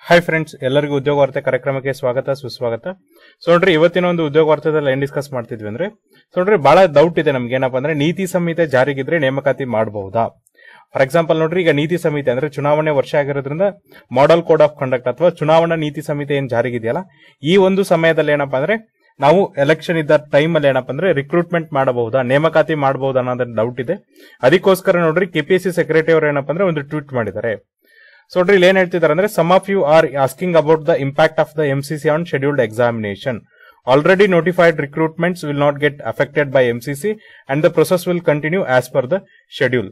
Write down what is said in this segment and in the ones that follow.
hi friends ಎಲ್ಲರಿಗೂ ಉದ್ಯೋಗ ವಾರ್ತೆ ಕಾರ್ಯಕ್ರಮಕ್ಕೆ ಸ್ವಾಗತ ಸುಸ್ವಾಗತ ಸೊ ನೋಡ್ರಿ ಇವತ್ತಿನ ಒಂದು ಉದ್ಯೋಗ ವಾರ್ತೆದಲ್ಲಿ ಏನ್ ಡಿಸ್ಕಸ್ ಮಾಡ್ತಿದ್ವಿ ಅಂದ್ರೆ ಸೊ ನೋಡ್ರಿ ಬಹಳ ಡೌಟ್ ಇದೆ ನಮ್ಗೆ ಏನಪ್ಪಾ ಅಂದ್ರೆ ನೀತಿ ಸಂಹಿತೆ ಜಾರಿಗಿದ್ರೆ ನೇಮಕಾತಿ ಮಾಡಬಹುದಾ ಫಾರ್ ಎಕ್ಸಾಂಪಲ್ ನೋಡ್ರಿ ಈಗ ನೀತಿ ಸಂಹಿತೆ ಅಂದ್ರೆ ಚುನಾವಣೆ ವರ್ಷ ಆಗಿರೋದ್ರಿಂದ ಮಾಡೆಲ್ ಕೋಡ್ ಆಫ್ ಕಂಡಕ್ಟ್ ಅಥವಾ ಚುನಾವಣಾ ನೀತಿ ಸಂಹಿತೆ ಏನ್ ಜಾರಿಗಿದೆಯಲ್ಲ ಈ ಒಂದು ಸಮಯದಲ್ಲಿ ಏನಪ್ಪಾ ಅಂದ್ರೆ ನಾವು ಎಲೆಕ್ಷನ್ ಇದ್ದ ಟೈಮ್ ಅಲ್ಲಿ ಏನಪ್ಪಾ ಅಂದ್ರೆ ರಿಕ್ರೂಟ್ಮೆಂಟ್ ಮಾಡಬಹುದಾ ನೇಮಕಾತಿ ಮಾಡಬಹುದಾ ಅನ್ನೋದ್ರ ಡೌಟ್ ಇದೆ ಅದಕ್ಕೋಸ್ಕರ ನೋಡ್ರಿ ಕೆಪಿಎಸ್ಸಿ ಸೆಕ್ರೆಟರಿ ಅವರು ಏನಪ್ಪಾ ಅಂದ್ರೆ ಒಂದು ಟ್ವೀಟ್ ಮಾಡಿದ್ದಾರೆ ಸೊ ನೋಡ್ರಿ ಇಲ್ಲಿ ಏನ್ ಹೇಳ್ತಿದ್ದಾರೆ ಅಂದ್ರೆ some of you are asking about the impact of the MCC on scheduled examination already notified recruitments will not get affected by MCC and the process will continue as per the schedule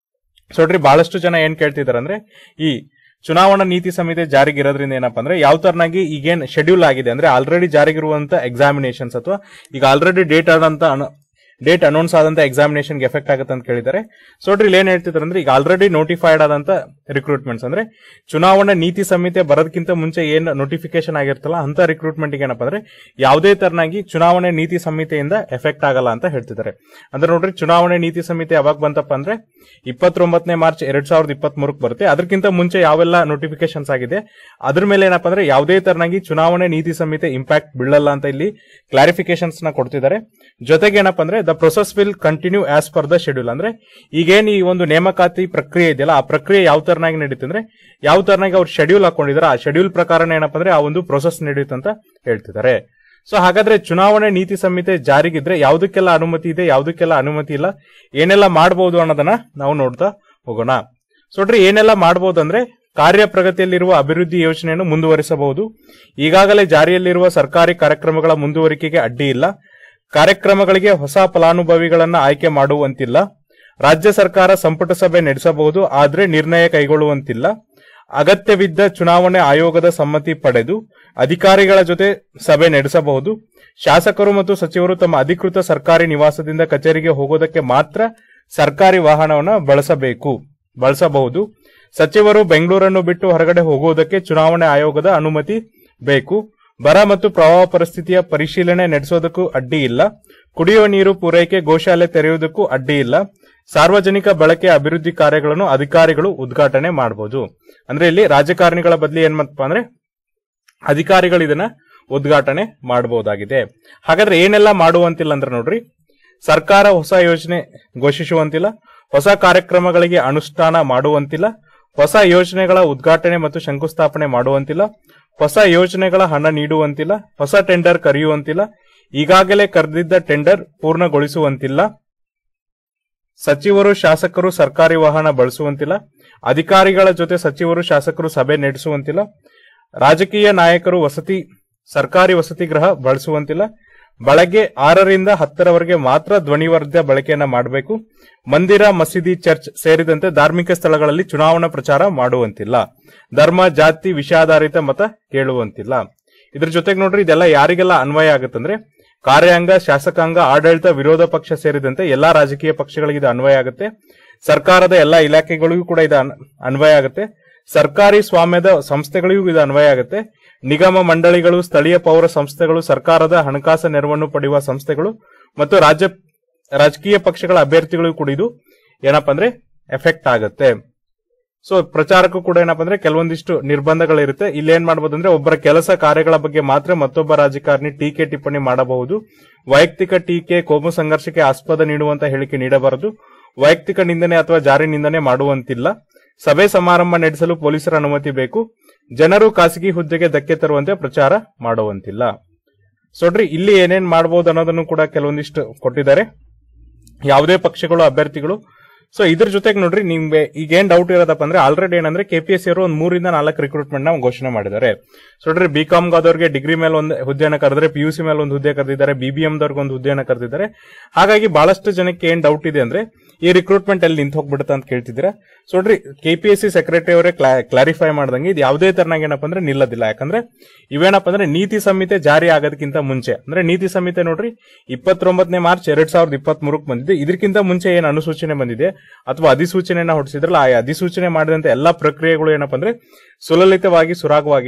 so ನೋಡ್ರಿ ಬಹಳಷ್ಟು ಜನ ಏನ್ ಕೇಳ್ತಿದ್ದಾರೆ ಅಂದ್ರೆ ಈ ಚುನಾವಣಾ ನೀತಿ ಸಂಹಿತೆ ಜಾರಿಗಿರೋದ್ರಿಂದ ಏನಪ್ಪಾ ಅಂದ್ರೆ ಯಾವ ತರನಾಗಿ ಈಗೇನ್ ಶೆಡ್ಯೂಲ್ ಆಗಿದೆ ಅಂದ್ರೆ ಆಲ್ರೆಡಿ ಜಾರಿಗಿರುವಂತ ಎಕ್ಸಾಮಿನೇಷನ್ಸ್ ಅಥವಾ ಈಗ ಆಲ್ರೆಡಿ ಡೇಟ್ ಆದಂತ ಡೇಟ್ ಅನೌನ್ಸ್ ಆದಂತ ಎಕ್ಸಾಮಿನೇಷನ್ಗೆ ಎಫೆಕ್ಟ್ ಆಗುತ್ತೆ ಅಂತ ಕೇಳಿದ್ದಾರೆ ಸೊ ನೋಡ್ರಿ ಇಲ್ಲಿ ಏನ್ ಹೇಳ್ತಿದ್ದಾರೆ ಅಂದ್ರೆ ಈಗ ಆಲ್ರೆಡಿ ನೋಟಿಫೈಡ್ ಆದಂತ ರಿಕ್ರೂಟ್ಮೆಂಟ್ಸ್ ಅಂದ್ರೆ ಚುನಾವಣಾ ನೀತಿ ಸಂಹಿತೆ ಬರೋದಕ್ಕಿಂತ ಮುಂಚೆ ಏನ್ ನೋಟಿಫಿಕೇಶನ್ ಆಗಿರ್ತಲ್ಲ ಅಂತ ರಿಕ್ರೂಟ್ಮೆಂಟ್ ಏನಪ್ಪಾ ಅಂದ್ರೆ ಯಾವುದೇ ತರನಾಗಿ ಚುನಾವಣೆ ನೀತಿ ಸಂಹಿತೆಯಿಂದ ಎಫೆಕ್ಟ್ ಆಗಲ್ಲ ಅಂತ ಹೇಳ್ತಿದ್ದಾರೆ ಅಂದ್ರೆ ನೋಡ್ರಿ ಚುನಾವಣೆ ನೀತಿ ಸಂಹಿತೆ ಯಾವಾಗ ಬಂತಪ್ಪ ಅಂದ್ರೆ ಇಪ್ಪತ್ತೊಂಬತ್ತನೇ ಮಾರ್ಚ್ ಎರಡ್ ಸಾವಿರದ ಇಪ್ಪತ್ತ್ ಮೂರಕ್ಕೆ ಬರುತ್ತೆ ಅದಕ್ಕಿಂತ ಮುಂಚೆ ಯಾವೆಲ್ಲ ನೋಟಿಫಿಕೇಶನ್ಸ್ ಆಗಿದೆ ಅದ್ರ ಮೇಲೆ ಏನಪ್ಪಾ ಅಂದ್ರೆ ಯಾವುದೇ ತರನಾಗಿ ಚುನಾವಣೆ ನೀತಿ ಸಂಹಿತೆ ಇಂಪ್ಯಾಕ್ಟ್ ಬೀಳಲ್ಲ ಅಂತ ಇಲ್ಲಿ ಕ್ಲಾರಿಫಿಕೇಶನ್ಸ್ ನ ಕೊಡ್ತಿದ್ದಾರೆ ಜೊತೆಗೆ ಏನಪ್ಪಾ ಅಂದ್ರೆ the process will continue as per the schedule ಅಂದ್ರೆ ಈಗೇನ್ ಈ ಒಂದು ನೇಮಕಾತಿ ಪ್ರಕ್ರಿಯೆ ಇದೆಯಲ್ಲ ಆ ಪ್ರಕ್ರಿಯೆ ಯಾವ ತರನಾಗಿ ನಡೀತು ಅಂದ್ರೆ ಯಾವ ತರನಾಗಿ ಅವ್ರು ಶೆಡ್ಯೂಲ್ ಹಾಕೊಂಡಿದ್ದಾರೆ ಆ ಶೆಡ್ಯೂಲ್ ಪ್ರಕಾರನೇ ಏನಪ್ಪಾ ಅಂದ್ರೆ ಆ ಒಂದು ಪ್ರೊಸೆಸ್ ನಡೆಯುತ್ತೆ ಅಂತ ಹೇಳ್ತಿದ್ದಾರೆ ಸೊ ಹಾಗಾದ್ರೆ ಚುನಾವಣೆ ನೀತಿ ಸಂಹಿತೆ ಜಾರಿಗಿದ್ರೆ ಯಾವುದಕ್ಕೆಲ್ಲ ಅನುಮತಿ ಇದೆ ಯಾವುದಕ್ಕೆಲ್ಲ ಅನುಮತಿ ಇಲ್ಲ ಏನೆಲ್ಲ ಮಾಡಬಹುದು ಅನ್ನೋದನ್ನ ನಾವು ನೋಡ್ತಾ ಹೋಗೋಣ ಸೊ ನೋಡ್ರಿ ಏನೆಲ್ಲ ಮಾಡಬಹುದು ಅಂದ್ರೆ ಕಾರ್ಯ ಪ್ರಗತಿಯಲ್ಲಿರುವ ಅಭಿವೃದ್ಧಿ ಯೋಜನೆಯನ್ನು ಮುಂದುವರಿಸಬಹುದು ಈಗಾಗಲೇ ಜಾರಿಯಲ್ಲಿರುವ ಸರ್ಕಾರಿ ಕಾರ್ಯಕ್ರಮಗಳ ಮುಂದುವರಿಕೆಗೆ ಅಡ್ಡಿ ಇಲ್ಲ ಕಾರ್ಯಕ್ರಮಗಳಿಗೆ ಹೊಸ ಫಲಾನುಭವಿಗಳನ್ನ ಆಯ್ಕೆ ಮಾಡುವಂತಿಲ್ಲ ರಾಜ್ಯ ಸರ್ಕಾರ ಸಂಪುಟ ಸಭೆ ನಡೆಸಬಹುದು ಆದ್ರೆ ನಿರ್ಣಯ ಕೈಗೊಳ್ಳುವಂತಿಲ್ಲ ಅಗತ್ಯವಿದ್ದ ಚುನಾವಣೆ ಆಯೋಗದ ಸಮ್ಮತಿ ಪಡೆದು ಅಧಿಕಾರಿಗಳ ಜೊತೆ ಸಭೆ ನಡೆಸಬಹುದು ಶಾಸಕರು ಮತ್ತು ಸಚಿವರು ತಮ್ಮ ಅಧಿಕೃತ ಸರ್ಕಾರಿ ನಿವಾಸದಿಂದ ಕಚೇರಿಗೆ ಹೋಗೋದಕ್ಕೆ ಮಾತ್ರ ಸರ್ಕಾರಿ ವಾಹನವನ್ನು ಬಳಸಬೇಕು ಬಳಸಬಹುದು ಸಚಿವರು ಬೆಂಗಳೂರನ್ನು ಬಿಟ್ಟು ಹೊರಗಡೆ ಹೋಗುವುದಕ್ಕೆ ಚುನಾವಣೆ ಆಯೋಗದ ಅನುಮತಿ ಬೇಕು ಬರ ಮತ್ತು ಪ್ರವಾಹ ಪರಿಸ್ಥಿತಿಯ ಪರಿಶೀಲನೆ ನಡೆಸೋದಕ್ಕೂ ಅಡ್ಡಿ ಇಲ್ಲ ಕುಡಿಯುವ ನೀರು ಪೂರೈಕೆ ಗೋಶಾಲೆ ತೆರೆಯುವುದಕ್ಕೂ ಅಡ್ಡಿ ಇಲ್ಲ ಸಾರ್ವಜನಿಕ ಬಳಕೆ ಅಭಿವೃದ್ಧಿ ಕಾರ್ಯಗಳನ್ನು ಅಧಿಕಾರಿಗಳು ಉದ್ಘಾಟನೆ ಮಾಡಬಹುದು ಅಂದ್ರೆ ಇಲ್ಲಿ ರಾಜಕಾರಣಿಗಳ ಬದಲಿ ಏನ್ ಮಾಡಪ್ಪ ಅಂದ್ರೆ ಅಧಿಕಾರಿಗಳು ಇದನ್ನ ಉದ್ಘಾಟನೆ ಮಾಡಬಹುದಾಗಿದೆ ಹಾಗಾದ್ರೆ ಏನೆಲ್ಲ ಮಾಡುವಂತಿಲ್ಲ ಅಂದ್ರೆ ನೋಡ್ರಿ ಸರ್ಕಾರ ಹೊಸ ಯೋಜನೆ ಘೋಷಿಸುವಂತಿಲ್ಲ ಹೊಸ ಕಾರ್ಯಕ್ರಮಗಳಿಗೆ ಅನುಷ್ಠಾನ ಮಾಡುವಂತಿಲ್ಲ ಹೊಸ ಯೋಜನೆಗಳ ಉದ್ಘಾಟನೆ ಮತ್ತು ಶಂಕುಸ್ಥಾಪನೆ ಮಾಡುವಂತಿಲ್ಲ ಹೊಸ ಯೋಜನೆಗಳ ಹಣ ನೀಡುವಂತಿಲ್ಲ ಹೊಸ ಟೆಂಡರ್ ಕರೆಯುವಂತಿಲ್ಲ ಈಗಾಗಲೇ ಕರೆದಿದ್ದ ಟೆಂಡರ್ ಪೂರ್ಣಗೊಳಿಸುವಂತಿಲ್ಲ ಸಚಿವರು ಶಾಸಕರು ಸರ್ಕಾರಿ ವಾಹನ ಬಳಸುವಂತಿಲ್ಲ ಅಧಿಕಾರಿಗಳ ಜೊತೆ ಸಚಿವರು ಶಾಸಕರು ಸಭೆ ನಡೆಸುವಂತಿಲ್ಲ ರಾಜಕೀಯ ನಾಯಕರು ವಸತಿ ಸರ್ಕಾರಿ ವಸತಿ ಗೃಹ ಬಳಸುವಂತಿಲ್ಲ ಬೆಳಗ್ಗೆ ಆರರಿಂದ ಹತ್ತರವರೆಗೆ ಮಾತ್ರ ಧ್ವನಿವರ್ಧ ಬಳಕೆಯನ್ನ ಮಾಡಬೇಕು ಮಂದಿರ ಮಸೀದಿ ಚರ್ಚ್ ಸೇರಿದಂತೆ ಧಾರ್ಮಿಕ ಸ್ಥಳಗಳಲ್ಲಿ ಚುನಾವಣಾ ಪ್ರಚಾರ ಮಾಡುವಂತಿಲ್ಲ ಧರ್ಮ ಜಾತಿ ವಿಷಯಾಧಾರಿತ ಮತ ಕೇಳುವಂತಿಲ್ಲ ಇದ್ರ ಜೊತೆಗೆ ನೋಡ್ರಿ ಇದೆಲ್ಲ ಯಾರಿಗೆಲ್ಲ ಅನ್ವಯ ಆಗುತ್ತಂದ್ರೆ ಕಾರ್ಯಾಂಗ ಶಾಸಕಾಂಗ ಆಡಳಿತ ವಿರೋಧ ಪಕ್ಷ ಸೇರಿದಂತೆ ಎಲ್ಲಾ ರಾಜಕೀಯ ಪಕ್ಷಗಳಿಗೆ ಇದು ಅನ್ವಯ ಆಗುತ್ತೆ ಸರ್ಕಾರದ ಎಲ್ಲಾ ಇಲಾಖೆಗಳಿಗೂ ಕೂಡ ಇದು ಅನ್- ಅನ್ವಯ ಆಗುತ್ತೆ ಸರ್ಕಾರಿ ಸ್ವಾಮ್ಯದ ಸಂಸ್ಥೆಗಳಿಗೂ ಇದು ಅನ್ವಯ ಆಗುತ್ತೆ ನಿಗಮ ಮಂಡಳಿಗಳು ಸ್ಥಳೀಯ ಪೌರ ಸಂಸ್ಥೆಗಳು ಸರ್ಕಾರದ ಹಣಕಾಸು ನೆರವನ್ನು ಪಡೆಯುವ ಸಂಸ್ಥೆಗಳು ಮತ್ತು ರಾಜ್ಯ ರಾಜಕೀಯ ಪಕ್ಷಗಳ ಅಭ್ಯರ್ಥಿಗಳಿಗೂ ಕೂಡ ಇದು ಏನಪ್ಪಾ ಅಂದ್ರೆ ಎಫೆಕ್ಟ್ ಆಗುತ್ತೆ ಸೊ ಪ್ರಚಾರಕ್ಕೂ ಕೂಡ ಏನಪ್ಪಾ ಅಂದ್ರೆ ಕೆಲವೊಂದಿಷ್ಟು ನಿರ್ಬಂಧಗಳಿರುತ್ತೆ ಇಲ್ಲಿ ಏನ್ ಮಾಡಬಹುದು ಅಂದ್ರೆ ಒಬ್ಬರ ಕೆಲಸ ಕಾರ್ಯಗಳ ಬಗ್ಗೆ ಮಾತ್ರ ಮತ್ತೊಬ್ಬ ರಾಜಕಾರಣಿ ಟೀಕೆ ಟಿಪ್ಪಣಿ ಮಾಡಬಹುದು ವೈಯಕ್ತಿಕ ಟೀಕೆ ಕೋಮು ಸಂಘರ್ಷಕ್ಕೆ ಆಸ್ಪದ ನೀಡುವಂತ ಹೇಳಿಕೆ ನೀಡಬಾರದು ವೈಯಕ್ತಿಕ ನಿಂದನೆ ಅಥವಾ ಜಾರಿ ನಿಂದನೆ ಮಾಡುವಂತಿಲ್ಲ ಸಭೆ ಸಮಾರಂಭ ನಡೆಸಲು ಪೊಲೀಸರ ಅನುಮತಿ ಬೇಕು ಜನರು ಖಾಸಗಿ ಹುದ್ದೆಗೆ ಧಕ್ಕೆ ತರುವಂತೆ ಪ್ರಚಾರ ಮಾಡುವಂತಿಲ್ಲ ಸೊ ನೋಡ್ರಿ ಇಲ್ಲಿ ಏನೇನ್ ಮಾಡಬಹುದು ಅನ್ನೋದನ್ನು ಕೂಡ ಕೆಲವೊಂದಿಷ್ಟು ಕೊಟ್ಟಿದ್ದಾರೆ ಯಾವುದೇ ಪಕ್ಷಗಳು ಅಭ್ಯರ್ಥಿಗಳು ಸೊ ಇದ್ರ ಜೊತೆಗೆ ನೋಡ್ರಿ ನಿಮ್ಗೆ ಈಗ ಏನ್ ಡೌಟ್ ಇರೋದಪ್ಪ ಅಂದ್ರೆ ಆಲ್ರೆಡಿ ಏನಂದ್ರೆ ಕೆಪಿಎಸ್ ಅವರು ಒಂದು ಮೂರಿಂದ ನಾಲ್ಕು ರಿಕ್ರೂಟ್ಮೆಂಟ್ ನ ಘೋಷಣೆ ಮಾಡಿದ್ದಾರೆ ಸೊ ನೋಡ್ರಿ ಬಿ ಕಾಮ್ ಆದವ್ರಿಗೆ ಡಿಗ್ರಿ ಮೇಲೆ ಒಂದು ಹುದ್ದೆಯನ್ನು ಕರೆದ್ರೆ ಪಿ ಯು ಸಿ ಮೇಲೆ ಒಂದು ಹುದ್ದೆ ಕರೆದಿದ್ದಾರೆ ಬಿಬಿಎಂ ದವ್ರಿಗೆ ಒಂದು ಹುದ್ದೆಯನ್ನು ಕರೆದಿದ್ದಾರೆ ಹಾಗಾಗಿ ಬಹಳಷ್ಟು ಜನಕ್ಕೆ ಏನ್ ಡೌಟ್ ಇದೆ ಅಂದ್ರೆ ಈ ರಿಕ್ರೂಟ್ಮೆಂಟ್ ಅಲ್ಲಿ ನಿಂತು ಹೋಗ್ಬಿಡುತ್ತೆ ಅಂತ ಕೇಳ್ತಿದ್ದೀರಾ ಸೊ ನೋಡ್ರಿ ಕೆಪಿಎಸ್ಸಿ ಸೆಕ್ರೆಟರಿ ಅವರೇ ಕ್ಲಾರಿಫೈ ಮಾಡ್ದಂಗೆ ಇದು ಯಾವುದೇ ತರನಾಗಿ ಏನಪ್ಪ ಅಂದ್ರೆ ನಿಲ್ಲದಿಲ್ಲ ಯಾಕಂದ್ರೆ ಇವೇನಪ್ಪ ಅಂದ್ರೆ ನೀತಿ ಸಂಹಿತೆ ಜಾರಿ ಆಗೋದಕ್ಕಿಂತ ಮುಂಚೆ ಅಂದ್ರೆ ನೀತಿ ಸಂಹಿತೆ ನೋಡ್ರಿ ಇಪ್ಪತ್ತೊಂಬತ್ತನೇ ಮಾರ್ಚ್ ಎರಡ್ ಸಾವಿರದ ಇಪ್ಪತ್ತ್ ಮೂರಕ್ಕೆ ಬಂದಿದೆ ಇದಕ್ಕಿಂತ ಮುಂಚೆ ಏನ್ ಅನುಸೂಚನೆ ಬಂದಿದೆ ಅಥವಾ ಅಧಿಸೂಚನೆಯನ್ನ ಹೊರಡಿಸಿದ್ರಲ್ಲ ಆ ಅಧಿಸೂಚನೆ ಮಾಡಿದಂತ ಎಲ್ಲಾ ಪ್ರಕ್ರಿಯೆಗಳು ಏನಪ್ಪ ಅಂದ್ರೆ ಸುಲಲಿತವಾಗಿ ಸುರಾಗವಾಗಿ ಕೂಡ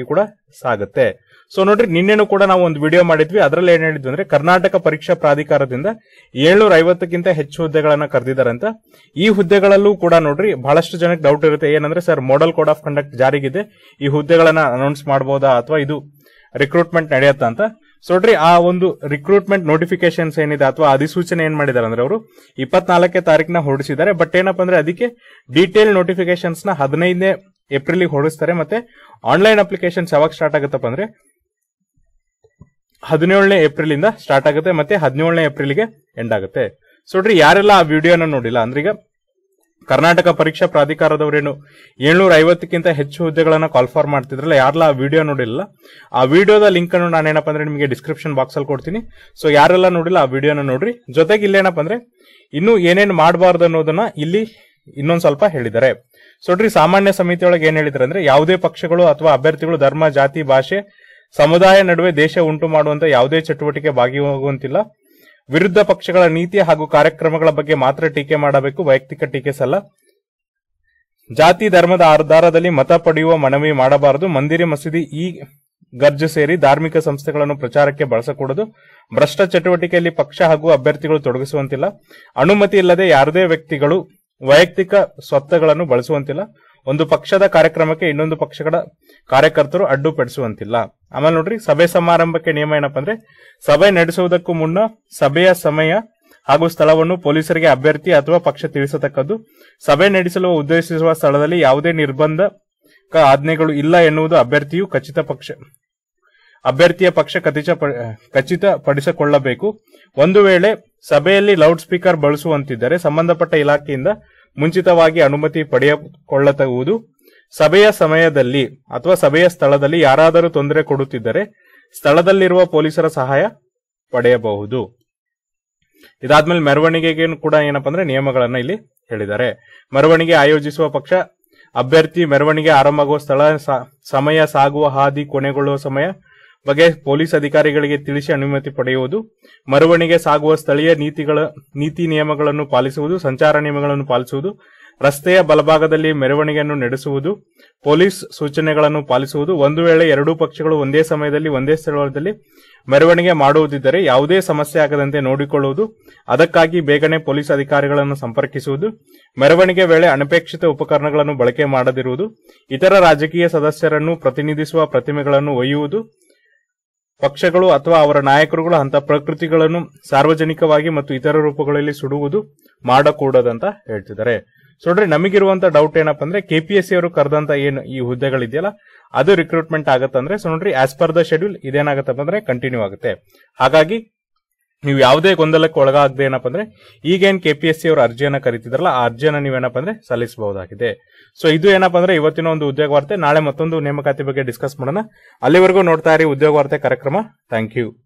ಸಾಗುತ್ತೆ ಸೊ ನೋಡ್ರಿ ನಿನ್ನೆನೂ ಕೂಡ ನಾವು ಒಂದು ವಿಡಿಯೋ ಮಾಡಿದ್ವಿ ಅದರಲ್ಲಿ ಏನ್ ಹೇಳಿದ್ವಿ ಅಂದ್ರೆ ಕರ್ನಾಟಕ ಪರೀಕ್ಷಾ ಪ್ರಾಧಿಕಾರದಿಂದ ಏಳ್ನೂರ ಐವತ್ತಕ್ಕಿಂತ ಹೆಚ್ಚು ಹುದ್ದೆಗಳನ್ನ ಕರೆದಿದ್ದಾರೆ ಅಂತ ಈ ಹುದ್ದೆಗಳಲ್ಲೂ ಕೂಡ ನೋಡ್ರಿ ಬಹಳಷ್ಟು ಜನಕ್ಕೆ ಡೌಟ್ ಇರುತ್ತೆ ಏನಂದ್ರೆ sir model code of conduct ಜಾರಿಗಿದೆ ಈ ಹುದ್ದೆಗಳನ್ನ ಅನೌನ್ಸ್ ಮಾಡಬಹುದಾ ಅಥವಾ ಇದು ರಿಕ್ರೂಟ್ಮೆಂಟ್ ನಡೆಯುತ್ತಾ ಅಂತ ಸೊ ನೋಡ್ರಿ ಆ ಒಂದು ರಿಕ್ರೂಟ್ಮೆಂಟ್ ನೋಟಿಫಿಕೇಶನ್ಸ್ ಏನಿದೆ ಅಥವಾ ಅಧಿಸೂಚನೆ ಏನ್ ಮಾಡಿದ್ದಾರೆ ಅಂದ್ರೆ ಅವರು ಇಪ್ಪತ್ನಾಲ್ಕನೇ ತಾರೀಕಿನ ಹೊರಡಿಸಿದ್ದಾರೆ ಬಟ್ ಏನಪ್ಪಾ ಅಂದ್ರೆ ಅದಕ್ಕೆ ಡೀಟೇಲ್ ನೋಟಿಫಿಕೇಶನ್ಸ್ ನ ಹದಿನೈದನೇ ಏಪ್ರಿಲ್ ಹೊರಡಿಸ್ತಾರೆ ಮತ್ತೆ ಆನ್ಲೈನ್ ಅಪ್ಲಿಕೇಶನ್ಸ್ ಯಾವಾಗ ಸ್ಟಾರ್ಟ್ ಆಗುತ್ತಪ್ಪ ಅಂದ್ರೆ ಹದಿನೇಳನೇ ಏಪ್ರಿಲ್ ಇಂದ ಸ್ಟಾರ್ಟ್ ಆಗುತ್ತೆ ಮತ್ತೆ ಹದಿನೇಳನೇ ಏಪ್ರಿಲ್ಗೆ ಎಂಡ್ ಆಗುತ್ತೆ ಸೊ ನೋಡ್ರಿ ಯಾರೆಲ್ಲ ಆ ವಿಡಿಯೋನ ನೋಡಿಲ್ಲ ಅಂದ್ರೆ ಈಗ ಕರ್ನಾಟಕ ಪರೀಕ್ಷಾ ಪ್ರಾಧಿಕಾರದವರೇನು ಏಳ್ನೂರ ಐವತ್ತಕ್ಕಿಂತ ಹೆಚ್ಚು ಹುದ್ದೆಗಳನ್ನ ಕಾಲ್ಫಾರ್ ಮಾಡ್ತಿದ್ರಲ್ಲ ಯಾರೆಲ್ಲ ಆ ವಿಡಿಯೋ ನೋಡಿಲ್ಲ ಆ ವಿಡಿಯೋದ ಲಿಂಕ್ ಅನ್ನು ನಾನೇನಪ್ಪ ಅಂದ್ರೆ ನಿಮಗೆ ಡಿಸ್ಕ್ರಿಪ್ಷನ್ ಬಾಕ್ಸ್ ಅಲ್ಲಿ ಕೊಡ್ತೀನಿ ಸೊ ಯಾರೆಲ್ಲ ನೋಡಿಲ್ಲ ಆ ವಿಡಿಯೋನ ನೋಡ್ರಿ ಜೊತೆಗೆ ಇಲ್ಲೇನಪ್ಪ ಅಂದ್ರೆ ಇನ್ನು ಏನೇನು ಮಾಡಬಾರ್ದು ಅನ್ನೋದನ್ನ ಇಲ್ಲಿ ಇನ್ನೊಂದ್ ಸ್ವಲ್ಪ ಹೇಳಿದ್ದಾರೆ ಸೊ ನೋಡ್ರಿ ಸಾಮಾನ್ಯ ಸಮಿತಿಯೊಳಗೆ ಏನ್ ಹೇಳಿದ್ರೆ ಅಂದ್ರೆ ಯಾವುದೇ ಪಕ್ಷಗಳು ಅಥವಾ ಅಭ್ಯರ್ಥಿಗಳು ಧರ್ಮ ಜಾತಿ ಭಾಷೆ ಸಮುದಾಯ ನಡುವೆ ದೇಶ ಉಂಟು ಮಾಡುವಂತ ಯಾವುದೇ ಚಟುವಟಿಕೆ ಭಾಗಿಯಾಗುವಂತಿಲ್ಲ ವಿರುದ್ಧ ಪಕ್ಷಗಳ ನೀತಿ ಹಾಗೂ ಕಾರ್ಯಕ್ರಮಗಳ ಬಗ್ಗೆ ಮಾತ್ರ ಟೀಕೆ ಮಾಡಬೇಕು ವೈಯಕ್ತಿಕ ಟೀಕೆ ಸಲ್ಲ ಜಾತಿ ಧರ್ಮದ ಆಧಾರದಲ್ಲಿ ಮತ ಪಡೆಯುವ ಮನವಿ ಮಾಡಬಾರದು ಮಂದಿರ ಮಸೀದಿ ಈ ಗರ್ಜು ಸೇರಿ ಧಾರ್ಮಿಕ ಸಂಸ್ಥೆಗಳನ್ನು ಪ್ರಚಾರಕ್ಕೆ ಬಳಸಕೂಡದು ಭ್ರಷ್ಟ ಚಟುವಟಿಕೆಯಲ್ಲಿ ಪಕ್ಷ ಹಾಗೂ ಅಭ್ಯರ್ಥಿಗಳು ತೊಡಗಿಸುವಂತಿಲ್ಲ ಅನುಮತಿ ಇಲ್ಲದೆ ಯಾವುದೇ ವ್ಯಕ್ತಿಗಳು ವೈಯಕ್ತಿಕ ಸ್ವತ್ತುಗಳನ್ನು ಬಳಸುವಂತಿಲ್ಲ ಒಂದು ಪಕ್ಷದ ಕಾರ್ಯಕ್ರಮಕ್ಕೆ ಇನ್ನೊಂದು ಪಕ್ಷಗಳ ಕಾರ್ಯಕರ್ತರು ಅಡ್ಡುಪಡಿಸುವಂತಿಲ್ಲ ಆಮೇಲೆ ನೋಡ್ರಿ ಸಭೆ ಸಮಾರಂಭಕ್ಕೆ ನಿಯಮ ಏನಪ್ಪಾ ಅಂದ್ರೆ ಸಭೆ ನಡೆಸುವುದಕ್ಕೂ ಮುನ್ನ ಸಭೆಯ ಸಮಯ ಹಾಗೂ ಸ್ಥಳವನ್ನು ಪೊಲೀಸರಿಗೆ ಅಭ್ಯರ್ಥಿ ಅಥವಾ ಪಕ್ಷ ತಿಳಿಸತಕ್ಕದ್ದು ಸಭೆ ನಡೆಸಲು ಉದ್ದೇಶಿಸುವ ಸ್ಥಳದಲ್ಲಿ ಯಾವುದೇ ನಿರ್ಬಂಧಕ ಆಜ್ಞೆಗಳು ಇಲ್ಲ ಎನ್ನುವುದು ಅಭ್ಯರ್ಥಿಯು ಖಚಿತ ಪಕ್ಷ ಅಭ್ಯರ್ಥಿಯ ಪಕ್ಷ ಖಚಿತ ಖಚಿತಪಡಿಸಿಕೊಳ್ಳಬೇಕು ಒಂದು ವೇಳೆ ಸಭೆಯಲ್ಲಿ ಲೌಡ್ ಸ್ಪೀಕರ್ ಬಳಸುವಂತಿದ್ದರೆ ಸಂಬಂಧಪಟ್ಟ ಇಲಾಖೆಯಿಂದ ಮುಂಚಿತವಾಗಿ ಅನುಮತಿ ಪಡೆಯಕೊಳ್ಳುವುದು ಸಭೆಯ ಸಮಯದಲ್ಲಿ ಅಥವಾ ಸಭೆಯ ಸ್ಥಳದಲ್ಲಿ ಯಾರಾದರೂ ತೊಂದರೆ ಕೊಡುತ್ತಿದ್ದರೆ ಸ್ಥಳದಲ್ಲಿರುವ ಪೊಲೀಸರ ಸಹಾಯ ಪಡೆಯಬಹುದು ಇದಾದ್ಮೇಲೆ ಮೆರವಣಿಗೆಗೆ ಕೂಡ ಏನಪ್ಪಾ ಅಂದ್ರೆ ನಿಯಮಗಳನ್ನ ಇಲ್ಲಿ ಹೇಳಿದ್ದಾರೆ ಮೆರವಣಿಗೆ ಆಯೋಜಿಸುವ ಪಕ್ಷ ಅಭ್ಯರ್ಥಿ ಮೆರವಣಿಗೆ ಆರಂಭವಾಗುವ ಸ್ಥಳ ಸ- ಸಮಯ ಸಾಗುವ ಹಾದಿ ಕೊನೆಗೊಳ್ಳುವ ಸಮಯ ಬಗ್ಗೆ ಪೊಲೀಸ್ ಅಧಿಕಾರಿಗಳಿಗೆ ತಿಳಿಸಿ ಅನುಮತಿ ಪಡೆಯುವುದು ಮೆರವಣಿಗೆ ಸಾಗುವ ಸ್ಥಳೀಯ ನೀತಿಗಳ ನೀತಿ ನಿಯಮಗಳನ್ನು ಪಾಲಿಸುವುದು ಸಂಚಾರ ನಿಯಮಗಳನ್ನು ಪಾಲಿಸುವುದು ರಸ್ತೆಯ ಬಲಭಾಗದಲ್ಲಿ ಮೆರವಣಿಗೆಯನ್ನು ನಡೆಸುವುದು ಪೊಲೀಸ್ ಸೂಚನೆಗಳನ್ನು ಪಾಲಿಸುವುದು ಒಂದು ವೇಳೆ ಎರಡೂ ಪಕ್ಷಗಳು ಒಂದೇ ಸಮಯದಲ್ಲಿ ಒಂದೇ ಸ್ಥಳದಲ್ಲಿ ಮೆರವಣಿಗೆ ಮಾಡುವುದಿದ್ದರೆ ಯಾವುದೇ ಸಮಸ್ಯೆ ಆಗದಂತೆ ನೋಡಿಕೊಳ್ಳುವುದು ಅದಕ್ಕಾಗಿ ಬೇಗನೆ ಪೊಲೀಸ್ ಅಧಿಕಾರಿಗಳನ್ನು ಸಂಪರ್ಕಿಸುವುದು ಮೆರವಣಿಗೆ ವೇಳೆ ಅನಪೇಕ್ಷಿತ ಉಪಕರಣಗಳನ್ನು ಬಳಕೆ ಮಾಡದಿರುವುದು ಇತರ ರಾಜಕೀಯ ಸದಸ್ಯರನ್ನು ಪ್ರತಿನಿಧಿಸುವ ಪ್ರತಿಮೆಗಳನ್ನು ಒಯ್ಯುವುದು ಪಕ್ಷಗಳು ಅಥವಾ ಅವರ ನಾಯಕರುಗಳು ಅಂತ ಪ್ರಕೃತಿಗಳನ್ನು ಸಾರ್ವಜನಿಕವಾಗಿ ಮತ್ತು ಇತರ ರೂಪಗಳಲ್ಲಿ ಸುಡುವುದು ಮಾಡಕೂಡದಂತ ಹೇಳ್ತಿದ್ದಾರೆ ಸೊ ನೋಡ್ರಿ ನಮಗಿರುವಂತ ಡೌಟ್ ಏನಪ್ಪಾ ಅಂದ್ರೆ ಕೆಪಿಎಸ್ಸಿ ಅವರು ಕರೆದಂತ ಏನು ಈ ಹುದ್ದೆಗಳಿದೆಯಲ್ಲ ಅದು ರಿಕ್ರೂಟ್ಮೆಂಟ್ ಆಗತ್ತಂದ್ರೆ ಸೊ ನೋಡ್ರಿ ಆಸ್ ಪರ್ ದ ಶೆಡ್ಯೂಲ್ ಇದೇನಾಗತ್ತಪ್ಪ ಅಂದ್ರೆ ಕಂಟಿನ್ಯೂ ಆಗುತ್ತೆ ಹಾಗಾಗಿ ನೀವು ಯಾವುದೇ ಗೊಂದಲಕ್ಕೆ ಒಳಗಾಗದೆ ಏನಪ್ಪ ಅಂದ್ರೆ ಈಗೇನ್ ಕೆಪಿಎಸ್ಸಿ ಅವರು ಅರ್ಜಿಯನ್ನ ಕರೀತಿದ್ರಲ್ಲ ಆ ಅರ್ಜಿಯನ್ನ ನೀವೇನಪ್ಪ ಅಂದ್ರೆ ಸಲ್ಲಿಸಬಹುದಾಗಿದೆ ಸೊ ಇದು ಏನಪ್ಪ ಅಂದ್ರೆ ಇವತ್ತಿನ ಒಂದು ಉದ್ಯೋಗ ವಾರ್ತೆ ನಾಳೆ ಮತ್ತೊಂದು ನೇಮಕಾತಿ ಬಗ್ಗೆ ಡಿಸ್ಕಸ್ ಮಾಡೋಣ ಅಲ್ಲಿವರೆಗೂ ನೋಡ್ತಾ ಇರಿ ಉದ್ಯೋಗ ವಾರ್ತೆ ಕಾರ್ಯಕ್ರಮ ಥ್ಯಾಂಕ್ ಯು